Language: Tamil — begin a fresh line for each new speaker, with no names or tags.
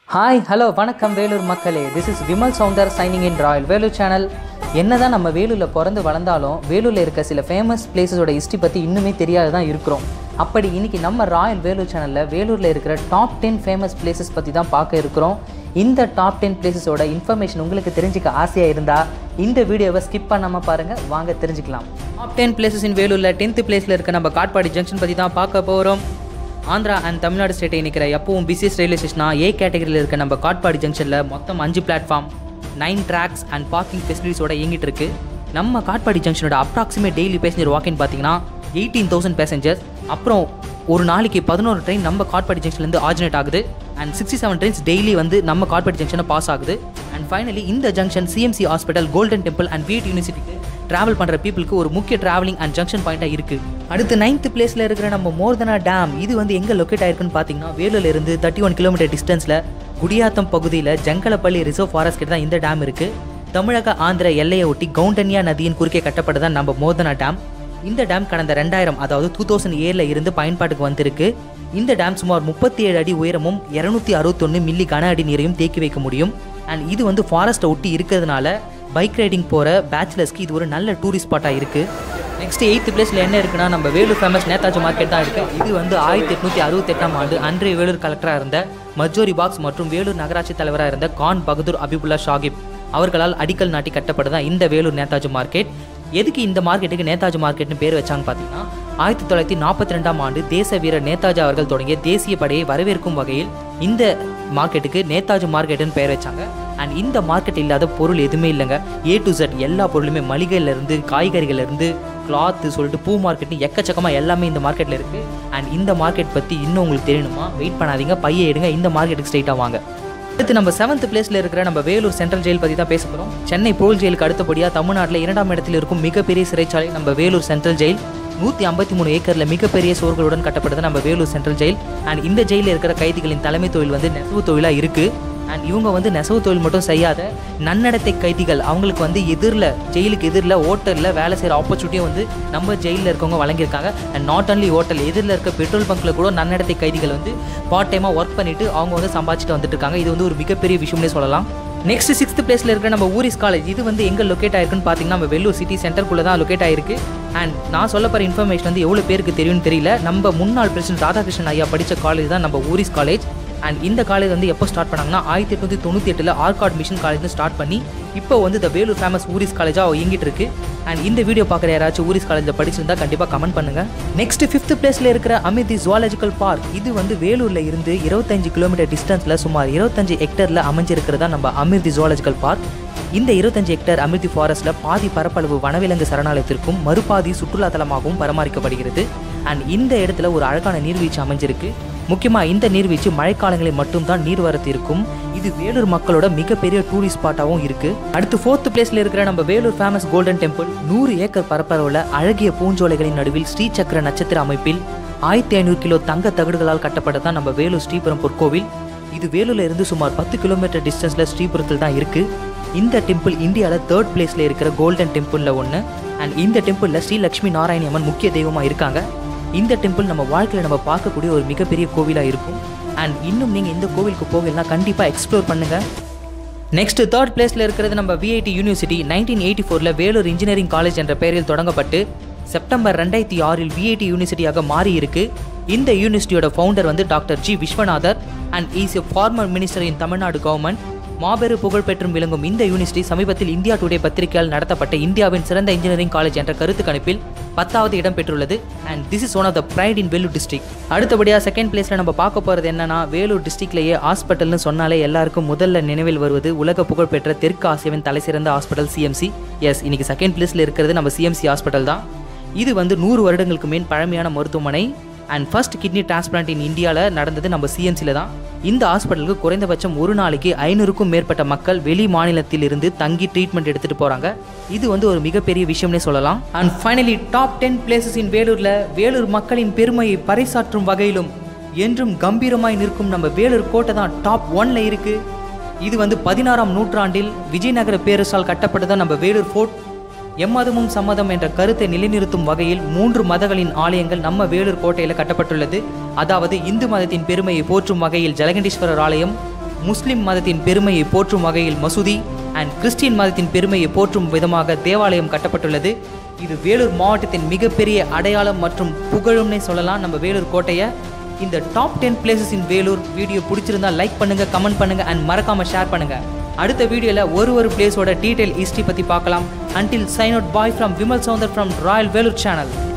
ஹாய் ஹலோ வணக்கம் வேலூர் மக்களே this is Vimal Saundar signing in royal Vellore channel என்னதான் நம்ம வேலூரில் பிறந்து வளர்ந்தாலும் வேலூரில் இருக்க சில ஃபேமஸ் பிளேசஸோட ஹிஸ்ட்ரி பற்றி இன்னுமே தெரியாத தான் இருக்கிறோம் அப்படி இன்னைக்கு நம்ம ராயல் வேலூர் சேனலில் வேலூரில் இருக்கிற டாப் டென் ஃபேமஸ் பிளேசஸ் பற்றி தான் பார்க்க இருக்கிறோம் இந்த டாப் டென் பிளேசஸோட இன்ஃபர்மேஷன் உங்களுக்கு தெரிஞ்சுக்க ஆசையாக இருந்தால் இந்த வீடியோவை ஸ்கிப் பண்ணாமல் பாருங்கள் வாங்க தெரிஞ்சுக்கலாம் டாப் டென் பிளேசஸ் இன் வேலூரில் டென்த்து பிளேஸில் இருக்க நம்ம காட்பாடி ஜங்ஷன் பற்றி தான் பார்க்க போகிறோம் ஆந்திரா அண்ட் தமிழ்நாடு ஸ்டேட்டை இணைக்கிற எப்பவும் பிசிஎஸ் ரயில்வே ஸ்டேஷனாக ஏ கேட்டகரியில் இருக்க நம்ம காட்பாடி ஜங்ஷனில் மொத்தம் அஞ்சு platform nine tracks and parking ஃபெசிலிட்டிஸோட இயங்கிட்டு இருக்கு நம்ம காட்பாடி ஜங்ஷனோட அப்ராக்சிமேட் டெய்லி பேசஞ்சர் வாக்கின் பார்த்தீங்கன்னா எயிட்டீன் தௌசண்ட் பேசஞ்சர்ஸ் அப்புறம் ஒரு நாளைக்கு பதினோரு ட்ரெயின் நம்ம காட்பாடி ஜங்ஷன்லேருந்து ஆர்ஜினேட் ஆகுது and sixty seven trains daily வந்து நம்ம காட்பாடி ஜங்ஷனை பாஸ் ஆகுது அண்ட் ஃபைனலி இந்த junction CMC hospital golden temple and VIT யூனிவர்சிட்டிக்கு ட்ராவல் பண்ணுற பீப்புளுக்கு ஒரு முக்கிய ட்ராவலிங் அண்ட் ஜங்ஷன் பாயிண்டாக இருக்குது அடுத்து நைன்த் பிளேஸில் இருக்கிற நம்ம மோர்தனா டேம் இது வந்து எங்கே லொக்கேட் ஆயிருக்குன்னு பார்த்தீங்கன்னா வேலூர்ல இருந்து தேர்ட்டி ஒன் கிலோமீட்டர் டிஸ்டன்ஸில் குடியாத்தம் பகுதியில் ஜங்கலப்பள்ளி ரிசர்வ் ஃபாரஸ்ட் கிட்ட தான் இந்த டேம் இருக்குது தமிழக ஆந்திர எல்லையை ஒட்டி கவுண்டன்யா நதியின் குறுக்கே கட்டப்பட்டதான் நம்ம மோர்தனா டேம் இந்த டேம் கடந்த ரெண்டாயிரம் அதாவது டூ தௌசண்ட் ஏழில் இருந்து பயன்பாட்டுக்கு வந்திருக்கு இந்த டேம் சுமார் முப்பத்தி ஏழு அடி உயரமும் இரநூத்தி அறுபத்தொன்று மில்லி கன அடி நீரையும் தேக்கி வைக்க முடியும் அண்ட் இது வந்து ஃபாரஸ்ட்டை ஒட்டி இருக்கிறதுனால பைக் ரைடிங் போகிற பேச்சுலர்ஸ்க்கு இது ஒரு நல்ல டூரிஸ்ட் ஸ்பாட்டாக இருக்குது நெக்ஸ்ட் எயித்து பிளேஸில் என்ன இருக்குன்னா நம்ம வேலூர் ஃபேமஸ் நேதாஜி மார்க்கெட் தான் இருக்குது இது வந்து ஆயிரத்தி எட்நூற்றி அறுபத்தெட்டாம் ஆண்டு அன்றைய வேலூர் கலெக்டராக இருந்த மஜோரி பாக்ஸ் மற்றும் வேலூர் நகராட்சி தலைவராக இருந்த கான் பகதூர் அபிபுல்லா ஷாகிப் அவர்களால் அடிக்கல் நாட்டி கட்டப்பட்டதான் இந்த வேலூர் நேதாஜி மார்க்கெட் எதுக்கு இந்த மார்க்கெட்டுக்கு நேதாஜி மார்க்கெட்னு பேர் வச்சாங்க பார்த்தீங்கன்னா ஆயிரத்தி தொள்ளாயிரத்தி நாற்பத்தி ரெண்டாம் ஆண்டு தேச வீரர் நேதாஜி அவர்கள் தொடங்கிய தேசிய படையை வரவேற்கும் வகையில் இந்த மார்க்கெட்டுக்கு நேதாஜி மார்க்கெட்டுன்னு பெயர் வச்சாங்க அண்ட் இந்த மார்க்கெட் இல்லாத பொருள் எதுவுமே இல்லைங்க ஏ டு Z எல்லா பொருளுமே மளிகையிலேருந்து காய்கறிகள்லேருந்து கிளாத்து சொல்லிட்டு பூ மார்க்கெட்னு எக்கச்சக்கமாக எல்லாமே இந்த மார்க்கெட்டில் இருக்குது அண்ட் இந்த மார்க்கெட் பற்றி இன்னும் உங்களுக்கு தெரியணுமா வெயிட் பண்ணாதீங்க பையை எடுங்க இந்த மார்க்கெட்டுக்கு ஸ்ட்ரைட்டாக வாங்க அடுத்து நம்ம செவன்த் பிளேஸில் இருக்கிற நம்ம வேலூர் சென்ட்ரல் ஜெயில் பற்றி தான் பேச போகிறோம் சென்னை போல் ஜெயிலுக்கு அடுத்தபடியாக தமிழ்நாட்டில் இரண்டாம் இடத்தில் இருக்கும் மிகப்பெரிய சிறைச்சாலை நம்ம வேலூர் சென்ட்ரல் ஜெயில் நூற்றி ஐம்பத்தி மூணு ஏக்கரில் மிகப்பெரிய சோர்களுடன் கட்டப்பட்டது நம்ம வேலூர் சென்ட்ரல் ஜெயில் அண்ட் இந்த ஜெயிலில் இருக்கிற கைதிகளின் தலைமை தொழில் வந்து நெசவு தொழிலாக இருக்குது அண்ட் இவங்க வந்து நெசவு தொழில் மட்டும் செய்யாத நன்னடத்தை கைதிகள் அவங்களுக்கு வந்து எதிரில் ஜெயிலுக்கு எதிரில் ஹோட்டலில் வேலை செய்கிற ஆப்பர்ச்சுனிட்டியும் வந்து நம்ம ஜெயிலில் இருக்கவங்க வழங்கியிருக்காங்க அண்ட் நாட் ஒன்லி ஹோட்டல் எதிரில் இருக்க பெட்ரோல் பங்க்கில் கூட நன்னடத்தை கைதிகள் வந்து பார்ட் டைமாக ஒர்க் பண்ணிட்டு அவங்க வந்து சம்பாதிச்சுட்டு வந்துட்டு இருக்காங்க இது வந்து ஒரு மிகப்பெரிய விஷயம்னே சொல்லலாம் நெக்ஸ்ட் சிக்ஸ்த் பிளேஸில் இருக்கிற நம்ம ஊரிஸ் காலேஜ் இது வந்து எங்கே லொக்கேட் ஆயிருக்குன்னு பார்த்தீங்கன்னா நம்ம வெள்ளூர் சிட்டி சென்டருக்குள்ளே தான் லொக்கேட் ஆயிருக்கு அண்ட் நான் சொல்ல போகிற இன்ஃபர்மேஷன் வந்து எவ்வளோ பேருக்கு தெரியும்னு தெரியல நம்ம முன்னாள் பிரசிடென்ட் ராதாகிருஷ்ணன் ஐயா படித்த காலேஜ் தான் நம்ம ஊரிஸ் காலேஜ் அண்ட் இந்த காலேஜ் வந்து எப்போ ஸ்டார்ட் பண்ணாங்கன்னா ஆயிரத்தி எட்நூற்றி தொண்ணூற்றி எட்டில் ஆர்காட் மிஷன் காலேஜ் ஸ்டார்ட் பண்ணி இப்போ வந்து இந்த வேலூர் ஃபேமஸ் ஊரிஸ் காலேஜாக இயங்கிட்டு இருக்கு அண்ட் இந்த வீடியோ பார்க்குற யாராச்சும் ஊரிஸ் காலேஜில் படிச்சிருந்தா கண்டிப்பாக கமெண்ட் பண்ணுங்க நெக்ஸ்ட் ஃபிஃப்த் பிளேஸில் இருக்கிற அமிர்தி ஜுவாலஜிக்கல் பார்க் இது வந்து வேலூரில் இருந்து இருபத்தஞ்சு கிலோமீட்டர் டிஸ்டன்ஸில் சுமார் இருபத்தஞ்சு ஹெக்டரில் அமைஞ்சிருக்கிறதா நம்ம அமிர்தி ஜுவாலஜிக்கல் பார்க் இந்த இருபத்தஞ்சு ஹெக்டர் அமிர்தி ஃபாரஸ்ட்ல பாதி பரப்பளவு வனவிலங்கு சரணாலயத்திற்கும் மறுபாதி சுற்றுலா தலமாகவும் பராமரிக்கப்படுகிறது அண்ட் இந்த இடத்துல ஒரு அழகான நீர்வீழ்ச்சி அமைஞ்சிருக்கு முக்கியமாக இந்த நீர்வீழ்ச்சி மழைக்காலங்களில் மட்டும்தான் நீர்வரத்து இருக்கும் இது வேலூர் மக்களோட மிகப்பெரிய டூரிஸ்ட் ஸ்பாட்டாகவும் இருக்கு அடுத்து ஃபோர்த் பிளேஸ்ல இருக்கிற நம்ம வேலூர் ஃபேமஸ் கோல்டன் டெம்பிள் நூறு ஏக்கர் பரப்பளவுல அழகிய பூஞ்சோலைகளின் நடுவில் ஸ்ரீ சக்கர நட்சத்திர அமைப்பில் ஆயிரத்தி ஐநூறு கிலோ தங்க தகடுகளால் கட்டப்பட்டதான் நம்ம வேலூர் ஸ்ரீபுரம் பொற்கோவில் இது வேலூர்ல இருந்து சுமார் பத்து கிலோமீட்டர் டிஸ்டன்ஸ்ல ஸ்ரீபுரத்தில் தான் இருக்கு இந்த டெம்பிள் இந்தியாவில் தேர்ட் பிளேஸ்ல இருக்கிற கோல்டன் டெம்பிள்ல ஒன்று அண்ட் இந்த டெம்பிளில் ஸ்ரீ லக்ஷ்மி நாராயணி அம்மன் முக்கிய தெய்வமாக இருக்காங்க இந்த டெம்பிள் நம்ம வாழ்க்கையில் நம்ம பார்க்கக்கூடிய ஒரு மிகப்பெரிய கோவிலாக இருக்கும் அண்ட் இன்னும் நீங்கள் இந்த கோவிலுக்கு போகலன்னா கண்டிப்பாக எக்ஸ்ப்ளோர் பண்ணுங்கள் நெக்ஸ்ட் தேர்ட் பிளேஸில் இருக்கிறது நம்ம விஐடி யூனிவர்சிட்டி நைன்டீன் எயிட்டி ஃபோரில் வேலூர் இன்ஜினியரிங் காலேஜ் என்ற பெயரில் தொடங்கப்பட்டு செப்டம்பர் ரெண்டாயிரத்தி ஆறில் விஐடி யூனிவர்சிட்டியாக மாறி இருக்கு இந்த யூனிவர்சிட்டியோட ஃபவுண்டர் வந்து doctor G Viswanathar and is a former minister in Tamil Nadu government மாபெரு புகழ் பெற்றும் விளங்கும் இந்த யூனிவர்சிட்டி சமீபத்தில் இந்தியா டுடே பத்திரிகையால் நடத்தப்பட்ட இந்தியாவின் சிறந்த இன்ஜினியரிங் காலேஜ் என்ற கருத்து கணிப்பில் பத்தாவது இடம் பெற்றுள்ளது and this is one of the pride in Vellore district அடுத்தபடியாக செகண்ட் பிளேஸில் நம்ம பார்க்க போகிறது என்னன்னா வேலூர் டிஸ்ட்ரிக்ட்லேயே ஹாஸ்பிட்டல்னு சொன்னாலே எல்லாருக்கும் முதல்ல நினைவில் வருவது உலக புகழ்பெற்ற தெற்கு ஆசியாவின் தலைசிறந்த ஹாஸ்பிட்டல் சிஎம்சி எஸ் இன்னைக்கு செகண்ட் பிளேஸில் இருக்கிறது நம்ம சிஎம்சி ஹாஸ்பிட்டல் தான் இது வந்து நூறு வருடங்களுக்கு மேல் பழமையான மருத்துவமனை and first kidney transplant in இந்தியாவில் நடந்தது நம்ம சிஎம்சியில் தான் இந்த ஹாஸ்பிட்டலுக்கு குறைந்தபட்சம் ஒரு நாளைக்கு ஐநூறுக்கும் மேற்பட்ட மக்கள் வெளி மாநிலத்தில் இருந்து தங்கி ட்ரீட்மெண்ட் எடுத்துகிட்டு போகிறாங்க இது வந்து ஒரு மிகப்பெரிய விஷயம்னே சொல்லலாம் and finally top ten places in வேலூரில் வேலூர் மக்களின் பெருமையை பறைசாற்றும் வகையிலும் என்றும் கம்பீரமாய் நிற்கும் நம்ம வேலூர் கோட்டை தான் டாப் ஒன்ல இருக்கு இது வந்து பதினாறாம் நூற்றாண்டில் விஜயநகர பேரரசால் கட்டப்பட்டதான் நம்ம வேலூர் ஃபோர்ட் எம்மதமும் சம்மதம் என்ற கருத்தை நிலைநிறுத்தும் வகையில் மூன்று மதங்களின் ஆலயங்கள் நம்ம வேலூர் கோட்டையில் கட்டப்பட்டுள்ளது அதாவது இந்து மதத்தின் பெருமையை போற்றும் வகையில் ஜலகண்டீஸ்வரர் ஆலயம் முஸ்லிம் மதத்தின் பெருமையை போற்றும் வகையில் மசூதி அண்ட் கிறிஸ்டியன் மதத்தின் பெருமையை போற்றும் விதமாக தேவாலயம் கட்டப்பட்டுள்ளது இது வேலூர் மாவட்டத்தின் மிகப்பெரிய அடையாளம் மற்றும் புகழும்னே சொல்லலாம் நம்ம வேலூர் கோட்டையை இந்த top ten places in Vellore video பிடிச்சிருந்தா லைக் பண்ணுங்க கமெண்ட் பண்ணுங்க அண்ட் மறக்காம ஷேர் பண்ணுங்க அடுத்த வீடியோவில் ஒரு ஒரு பிளேஸோட டீடைல் ஹிஸ்ட்ரி பற்றி பார்க்கலாம் until sign out bye from Vimal Saundar from royal Vellore channel